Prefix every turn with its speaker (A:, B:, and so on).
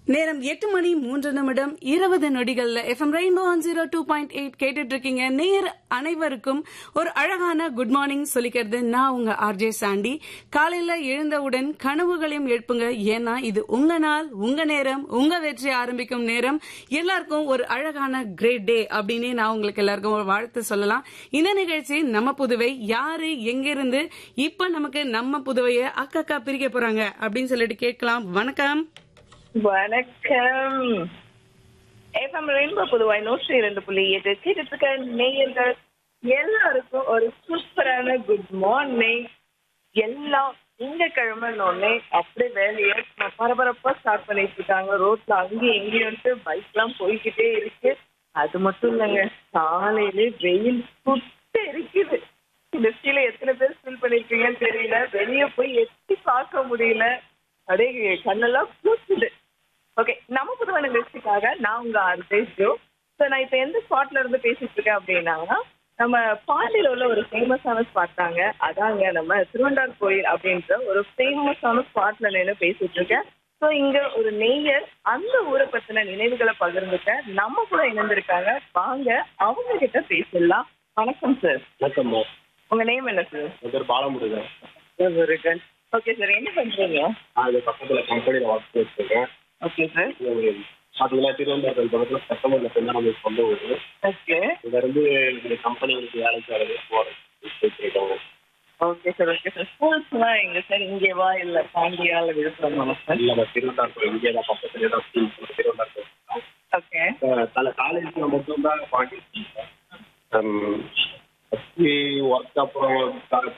A: நேரம் எட்டு மணி மூன்று நிமிடம் இருபது நொடிகள்ல FM rainbow one zero two point eight கேட்டுட்டு இருக்கீங்க நேர் அனைவருக்கும் ஒரு அழகான குட் மார்னிங் சொல்லிக்கிறது நான் உங்க ஆர்ஜே சாண்டி காலையில எழுந்தவுடன் கனவுகளையும் எழுப்புங்க ஏன்னா இது உங்க நாள் உங்க நேரம் உங்க வெற்றி ஆரம்பிக்கும் நேரம் எல்லாருக்கும் ஒரு அழகான கிரேட் டே அப்படின்னு நான் உங்களுக்கு எல்லாருக்கும் ஒரு வாழ்த்து சொல்லலாம் இந்த நிகழ்ச்சி நம்ம புதுவை யாரு எங்கிருந்து இப்ப நமக்கு நம்ம புதுவைய அக்கா பிரிக்க போறாங்க அப்படின்னு சொல்லிட்டு கேட்கலாம் வணக்கம்
B: வணக்கம் எஃப்எம் ரெயின்போ புதுவாய் நூற்றி இரண்டு புள்ளி எட்டு கேட்டுட்டு இருக்க நேயர்கள் எல்லாருக்கும் ஒரு சூப்பரான குட் மார்னிங் எல்லாம் திங்கக்கிழமைன்னு அப்படியே வேலையை பரபரப்பா ஸ்டார்ட் பண்ணிட்டு இருக்காங்க ரோட்ல அங்கேயும் இங்கேயும் பைக் எல்லாம் போய்கிட்டே இருக்கு அது மட்டும் இல்லைங்க காலையிலே வெயில் சுட்டு இருக்குது இந்த ஃபீல எத்தனை பேர் ஃபீல் பண்ணிருக்கீங்கன்னு தெரியல வெளியே போய் எட்டி பார்க்க முடியல அப்படியே கண்ணெல்லாம் கூச்சுது ஓகே நம்ம புதுவான நிகழ்ச்சிக்காக நான் உங்க ஆர்ஜேஜோ ஸோ நான் இப்போ எந்த ஸ்பாட்ல இருந்து பேசிட்டு இருக்கேன் அப்படின்னா நம்ம பாண்டியில உள்ள ஒரு ஃபேமஸான ஸ்பாட் தாங்க அதாங்க நம்ம திருவண்டார் கோயில் அப்படின்ற ஒரு ஃபேமஸான ஸ்பாட்ல நின்று பேசிட்டு இருக்கேன் ஸோ இங்க ஒரு நெய்யர் அந்த ஊரை பத்தின நினைவுகளை பகிர்ந்துக்க நம்ம கூட இணைந்திருக்காங்க வாங்க அவங்க கிட்ட பேசிடலாம் வணக்கம் சார்
C: வணக்கம்மா
B: உங்க நேம் என்ன சார்
C: என் பேர் பாலமுருகன்
B: முருகன் ஓகே சார் என்ன பண்றீங்க
C: அது பக்கத்தில் கம்பெனியில் ஒர்க் பண்ணிருக்கேன்
B: ஓகே சார்
C: பார்த்தீங்கன்னா திருவனந்தபுரம் பக்கத்தில் செப்டம்பரில் சேர்ந்தா நம்மளுக்கு சொந்த ஊர்
B: ஓகே
C: இங்கேருந்து இந்த கம்பெனிகளுக்கு வேலைக்கு வரது போகிறோம்
B: ஓகே சார் ஓகே சார் ஸ்கூல்ஸ்லாம் எங்க சார் இங்கேவா இல்ல பாண்டியா இல்ல விழுப்புரமா சார்
C: இல்லை திருவனந்தபுரம் இங்கே தான் பக்கத்துலேயே தான் ஸ்கூல் திருவனந்தபுரம்
B: ஓகே
C: தலை காலேஜில் மட்டும்தான் பாண்டி ஒர்க் அப்புறம்